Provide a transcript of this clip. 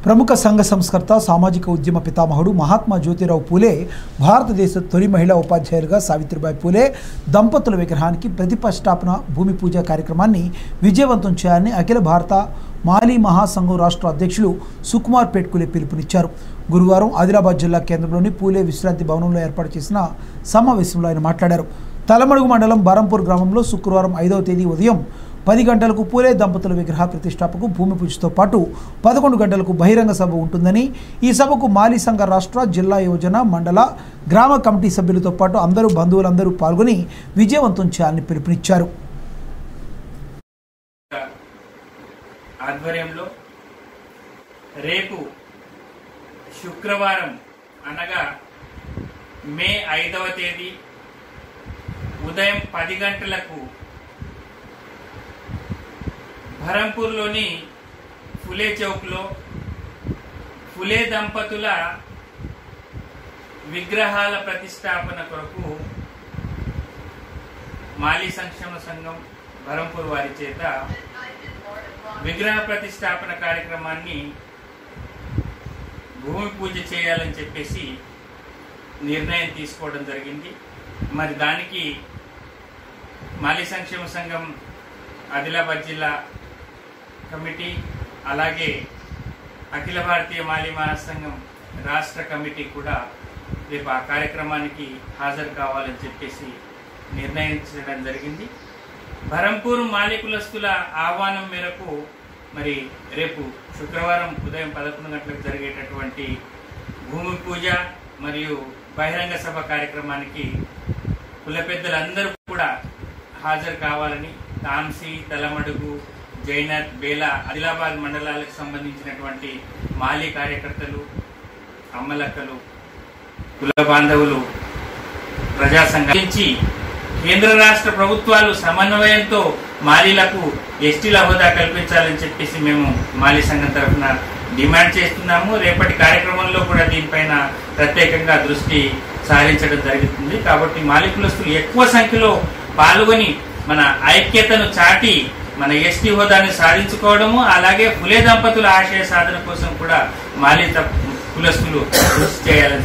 ప్రముఖ సంఘ సంస్కర్త సామాజిక ఉద్యమ పితామహుడు మహాత్మా జ్యోతిరావు పూలే భారతదేశ తొలి మహిళా ఉపాధ్యాయులుగా సావిత్రిబాయి పూలే దంపతుల విగ్రహానికి ప్రతిష్టాపన భూమి పూజ కార్యక్రమాన్ని విజయవంతం చేయాలని అఖిల భారత మాలీ మహాసంఘం రాష్ట్ర అధ్యక్షులు సుకుమార్ పేట్కులే పిలుపునిచ్చారు గురువారం ఆదిలాబాద్ జిల్లా కేంద్రంలోని పూలే విశ్రాంతి భవనంలో ఏర్పాటు చేసిన సమావేశంలో ఆయన మాట్లాడారు తలమడుగు మండలం బారంపూర్ గ్రామంలో శుక్రవారం ఐదవ తేదీ ఉదయం పది గంటలకు పూలే దంపతుల విగ్రహ ప్రతిష్టాపకు భూమి పూజతో పాటు పదకొండు గంటలకు బహిరంగ సభ ఉంటుందని ఈ సభకు మాలీ సంఘ రాష్ట్ర జిల్లా యోజన మండల గ్రామ కమిటీ సభ్యులతో పాటు అందరూ బంధువులందరూ పాల్గొని విజయవంతం చేయాలని పిలుపునిచ్చారు ఆధ్వర్యంలో రేపు శుక్రవారం అనగా మే ఐదవ తేదీ ఉదయం పది గంటలకు భరంపూర్లోని ఫులే చౌక్లో ఫులే దంపతుల విగ్రహాల ప్రతిష్టాపన కొరకు మాలీ సంక్షేమ సంఘం భరంపూర్ వారి చేత విగ్రహ ప్రతిష్టాపన కార్యక్రమాన్ని భూమి పూజ చేయాలని చెప్పేసి నిర్ణయం తీసుకోవడం జరిగింది మరి దానికి మాలీ సంక్షేమ సంఘం ఆదిలాబాద్ జిల్లా కమిటీ అలాగే అఖిల భారతీయ మాలీ మహాసంఘం రాష్ట్ర కమిటీ కూడా రేపు ఆ కార్యక్రమానికి హాజరు కావాలని చెప్పేసి నిర్ణయించడం జరిగింది బరంపూర్ మాలికులస్తుల ఆహ్వానం మేరకు మరి రేపు శుక్రవారం ఉదయం పదకొండు గంటలకు జరిగేటటువంటి భూమి పూజ మరియు బహిరంగ సభ కార్యక్రమానికి కుల పెద్దలందరూ కూడా హాజరు కావాలని తాంసీ తలమడుగు జైనత్ బేలా ఆదిలాబాద్ మండలాలకు సంబంధించినటువంటి మాలీ కార్యకర్తలు అమ్మలక్కలు కుల బాంధవులు ప్రజా సంఘం నుంచి కేంద్ర రాష్ట్ర ప్రభుత్వాలు సమన్వయంతో మాలీలకు ఎస్టీల హోదా కల్పించాలని చెప్పేసి మేము మాలీ సంఘం తరఫున డిమాండ్ చేస్తున్నాము రేపటి కార్యక్రమంలో కూడా దీనిపైన ప్రత్యేకంగా దృష్టి సారించడం జరుగుతుంది కాబట్టి మాలికులస్తులు ఎక్కువ సంఖ్యలో పాల్గొని మన ఐక్యతను చాటి మన ఎస్టీ హోదాని సాధించుకోవడము అలాగే పులే దంపతుల ఆశయ సాధన కోసం కూడా మాలీ త- కులస్తులు కృషి చేయాలని